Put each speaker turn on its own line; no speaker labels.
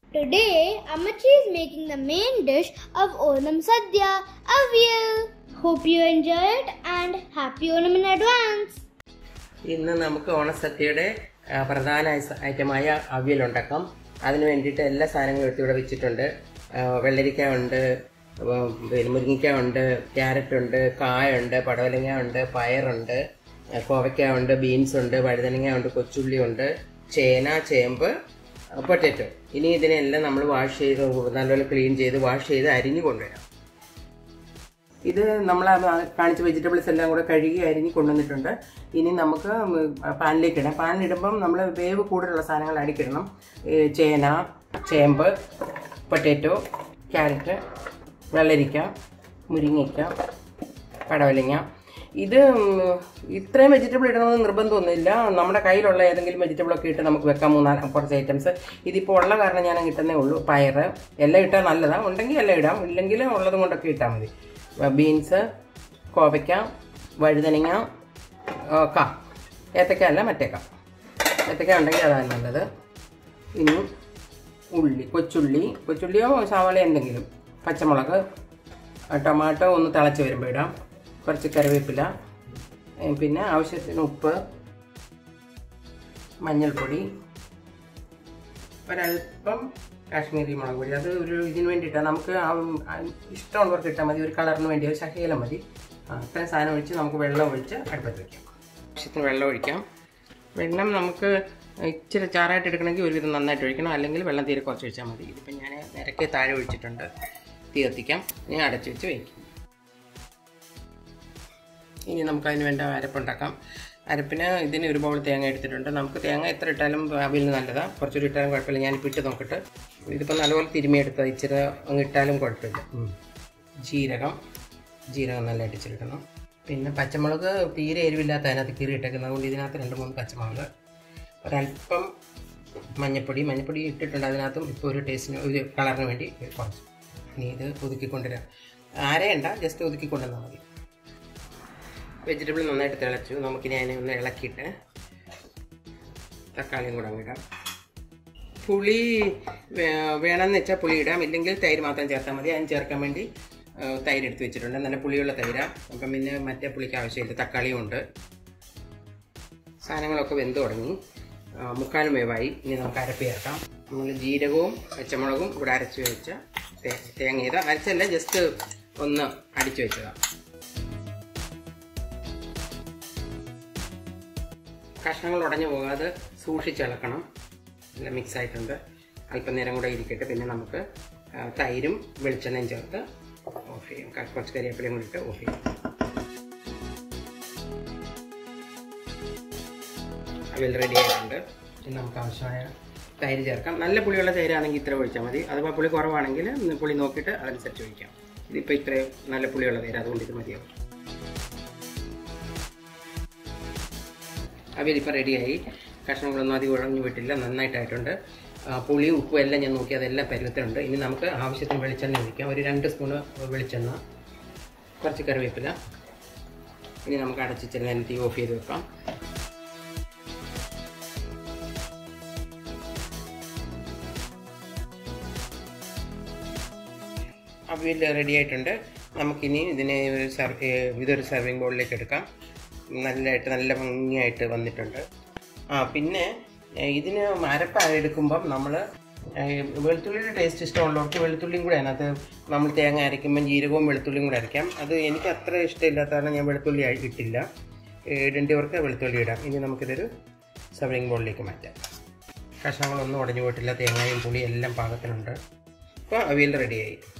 Today, Amachi is making the main dish of Onam Sadhya, Avial. Hope you enjoy it and happy Onam in advance.
ഇന്ന് നമുക്ക് ഓണസദ്യയുടെ ആ, പ്രധാന ഐസ- ഐറ്റമായ അവിയൽ ഉണ്ടാക്കാം അതിന് വേണ്ടിയിട്ട് എല്ലാ സാധനങ്ങളും എടുത്ത് ഇവിടെ വെച്ചിട്ടുണ്ട് ആ, വെള്ളരിക്ക ഉണ്ട് ഉം, പിന്നെ മുരിങ്ങിക്ക ഉണ്ട് ക്യാരറ്റ് ഉണ്ട് കായ ഉണ്ട് പടവലങ്ങ ഉണ്ട് പയറുണ്ട് ആ, കോവയ്ക്ക ഉണ്ട് ബീൻസ് ഉണ്ട് വഴുതനങ്ങ ഉണ്ട് കൊച്ചുള്ളി ഉണ്ട് ചേന ചേമ്പ് പൊട്ടറ്റോ ഇനി ഇതിനെല്ലാം നമ്മൾ വാഷ് ചെയ്ത് നല്ലപോലെ ക്ലീൻ ചെയ്ത് വാഷ് ചെയ്ത് അരിഞ്ഞു കൊണ്ടുവരാം ഇത് നമ്മൾ കാണിച്ച വെജിറ്റബിൾസ് എല്ലാം കൂടെ കഴുകി അരിഞ്ഞ് കൊണ്ടുവന്നിട്ടുണ്ട് ഇനി നമുക്ക് പാനിലേക്ക് ഇടാം പാനിലിടുമ്പം നമ്മൾ വേവ് കൂടുതലുള്ള സാധനങ്ങൾ അടിക്കിടണം ഈ ചേന ചേമ്പ് പൊട്ടേറ്റോ ക്യാരറ്റ് വെള്ളരിക്ക മുരിങ്ങയ്ക്ക പടവലങ്ങ ഇത് ഉം, ഇത്രയും വെജിറ്റബിൾ ഇടണമെന്ന് നിർബന്ധമൊന്നുമില്ല നമ്മുടെ കയ്യിലുള്ള ഏതെങ്കിലും വെജിറ്റബിൾ ഒക്കെ ഇട്ട് നമുക്ക് വെക്കാം മൂന്നാല് കുറച്ച് ഐറ്റംസ് ഇതിപ്പോൾ ഉള്ള കാരണം ഞാൻ കിട്ടുന്നേ ഉള്ളൂ പയറ് എല്ലാം ഇട്ടാൽ നല്ലതാണ് ഉണ്ടെങ്കിൽ എല്ലാം ഇടാം ഇല്ലെങ്കിൽ ഉള്ളതും കൊണ്ടൊക്കെ ഇട്ടാൽ മതി ബീൻസ് കോവയ്ക്ക വഴുതനങ്ങ ആ, ക ഏത്തക്ക അല്ല മറ്റേക്ക ഏത്തക്ക ഉണ്ടെങ്കിൽ അതാണ് നല്ലത് ഇനി ഉള്ളി കൊച്ചുള്ളി കൊച്ചുള്ളിയോ സവാള എന്തെങ്കിലും പച്ചമുളക് ആ, ടൊമാറ്റോ ഒന്ന് തിളച്ച് വരുമ്പോൾ ഇടാം കുറച്ച് കറിവേപ്പില ഏ, പിന്നെ ആവശ്യത്തിന് ഉപ്പ് മഞ്ഞൾപ്പൊടി ഒരല്പം കാശ്മീരി മുളക് പൊടി അത് ഒരു ഇതിന് വേണ്ടിയിട്ടാണ് നമുക്ക് ആ, ആ, ഇഷ്ടമുള്ളവർക്ക് ഇട്ടാൽ മതി ഒരു കളറിന് വേണ്ടി ഒരു ശകലം മതി ആ, ഇത്രയും സാധനം ഒഴിച്ച് നമുക്ക് വെള്ളം ഒഴിച്ച് അടുപ്പത്ത് വയ്ക്കാം ആവശ്യത്തിന് വെള്ളം ഒഴിക്കാം വെള്ളം നമുക്ക് ഇച്ചിരി ചാറായിട്ട് എടുക്കണമെങ്കിൽ ഒരുവിധം നന്നായിട്ട് ഒഴിക്കണം അല്ലെങ്കിൽ വെള്ളം തീരെ കുറച്ച് ഒഴിച്ചാൽ മതി ഇതിപ്പോൾ ഞാൻ നിരക്കെ താഴെ ഒഴിച്ചിട്ടുണ്ട് തീ കത്തിക്കാം ഇനി അടച്ചു വെച്ച് വയ്ക്കും ഇനി നമുക്ക് അതിന് വേണ്ട അരപ്പുണ്ടാക്കാം അരപ്പിന് ഇതിന് ഒരു ബൗൾ തേങ്ങ എടുത്തിട്ടുണ്ട് നമുക്ക് തേങ്ങ എത്ര ഇട്ടാലും അവിയലിന് നല്ലതാണ് കുറച്ചൊരു ഇട്ടാലും കുഴപ്പമില്ല ഞാനിപ്പോൾ ഇട്ട് നോക്കട്ടെ ഇതിപ്പോൾ നല്ലപോലെ തിരുമിയെടുത്ത ഇച്ചിരി അങ്ങ് ഇട്ടാലും കുഴപ്പമില്ല ഉം. ജീരകം ജീരകം നല്ലതായിട്ട് ഇച്ചിരിക്കണം പിന്നെ പച്ചമുളക് തീരെ എരിവില്ലാത്ത അതിനകത്ത് കീറി ഇട്ടേക്കുന്നത് കൊണ്ട് ഇതിനകത്ത് രണ്ട് മൂന്ന് പച്ചമുളക് ഒരല്പം മഞ്ഞപ്പൊടി മഞ്ഞപ്പൊടി ഇട്ടിട്ടുണ്ട് അതിനകത്തും ഇപ്പോൾ ഒരു ടേസ്റ്റിന് ഒരു കളറിന് വേണ്ടി കുറച്ച് ഇനി ഇത് ഒതുക്കിക്കൊണ്ടുവരാം ആരെയണ്ട ജസ്റ്റ് ഒതുക്കിക്കൊണ്ടുവന്നാൽ മതി വെജിറ്റബിൾ നന്നായിട്ട് തിളച്ചു നമുക്കിനി അതിനെ ഒന്ന് ഇളക്കിയിട്ട് തക്കാളിയും കൂടെ അങ്ങിടാം പുളി വേ- വേണമെന്ന് വെച്ചാൽ പുളി ഇടാം ഇല്ലെങ്കിൽ തൈര് മാത്രം ചേർത്താൽ മതി അതിന് ചേർക്കാൻ വേണ്ടി ആ, തൈര് എടുത്ത് വെച്ചിട്ടുണ്ട് നല്ല പുളിയുള്ള തൈരാണ് അപ്പം പിന്നെ മറ്റേ പുളിക്ക് ആവശ്യമില്ല തക്കാളിയും ഉണ്ട് സാധനങ്ങളൊക്കെ വെന്ത് തുടങ്ങി ആ, മുക്കാലും വേവായി ഇനി നമുക്ക് അരപ്പ് ചേർക്കാം നമ്മൾ ജീരകവും പച്ചമുളകും ഇവിടെ അരച്ച് വെച്ച തേ- തേങ്ങ ഇത് അരച്ചല്ല ജസ്റ്റ് ഒന്ന് അടിച്ചു വെച്ചതാണ് കഷ്ണങ്ങൾ ഉടഞ്ഞു പോകാതെ സൂക്ഷിച്ചിളക്കണം എല്ലാം മിക്സ് ആയിട്ടുണ്ട് അല്പനേരം കൂടെ ഇരിക്കട്ടെ പിന്നെ നമുക്ക് ആ, തൈരും വെളിച്ചെണ്ണയും ചേർത്ത് ഓഫ് ചെയ്യും ക- കുറച്ച് കരിവേപ്പിലയും കൂടി ഇട്ട് ഓഫ് ചെയ്യും അവിയൽ റെഡി ആയിട്ടുണ്ട് ഇനി നമുക്ക് ആവശ്യമായ തൈര് ചേർക്കാം നല്ല പുളിയുള്ള തൈരാണെങ്കിൽ ഇത്ര ഒഴിച്ചാൽ മതി അഥവാ പുളി കുറവാണെങ്കിൽ ഒന്ന് പുളി നോക്കിയിട്ട് അതനുസരിച്ച് ഒഴിക്കാം ഇതിപ്പോൾ ഇത്രയും നല്ല പുളിയുള്ള തൈര് അതുകൊണ്ട് ഇത് മതിയാവും അവിയൽ ഇപ്പം റെഡിയായി കഷ്ണങ്ങളൊന്നും അധികം ഉഴഞ്ഞു വിട്ടില്ല നന്നായിട്ടായിട്ടുണ്ട് ആ, പുളിയും ഉപ്പും എല്ലാം ഞാൻ നോക്കി അതെല്ലാം പരുവത്തിലുണ്ട് ഇനി നമുക്ക് ആവശ്യത്തിന് വെളിച്ചെണ്ണ ഒഴിക്കാം ഒരു രണ്ട് സ്പൂണ് വെളിച്ചെണ്ണ കുറച്ച് കറിവേപ്പില ഇനി നമുക്ക് അടച്ച് ചെല്ലാൻ തീ ഓഫ് ചെയ്ത് വെക്കാം അവിയൽ റെഡി ആയിട്ടുണ്ട് നമുക്കിനി ഇതിനെ ഒരു സർവ് ഇതൊരു സർവിങ് ബൗളിലേക്ക് എടുക്കാം നല്ലതായിട്ട് നല്ല ഭംഗിയായിട്ട് വന്നിട്ടുണ്ട് ആ പിന്നെ ഏ, ഇതിന് അരപ്പ എടുക്കുമ്പം നമ്മൾ വെളുത്തുള്ളിയുടെ ടേസ്റ്റ് ഇഷ്ടമുള്ളവർക്ക് വെളുത്തുള്ളിയും കൂടെ അതിനകത്ത് നമ്മൾ തേങ്ങ അരയ്ക്കുമ്പം ജീരകവും വെളുത്തുള്ളിയും കൂടെ അരയ്ക്കാം അത് എനിക്ക് അത്ര ഇഷ്ടമില്ലാത്ത കാരണം ഞാൻ വെളുത്തുള്ളി ആയി- ഇട്ടില്ല ഏ, ഇടേണ്ടവർക്ക് വെളുത്തുള്ളി ഇടാം ഇനി നമുക്കിതൊരു സർവിങ് ബൗളിലേക്ക് മാറ്റാം കഷ്ണങ്ങളൊന്നും ഉടഞ്ഞു പോയിട്ടില്ല തേങ്ങയും പുളിയും എല്ലാം പാകത്തിനുണ്ട് ഇപ്പോൾ അവിയൽ റെഡിയായി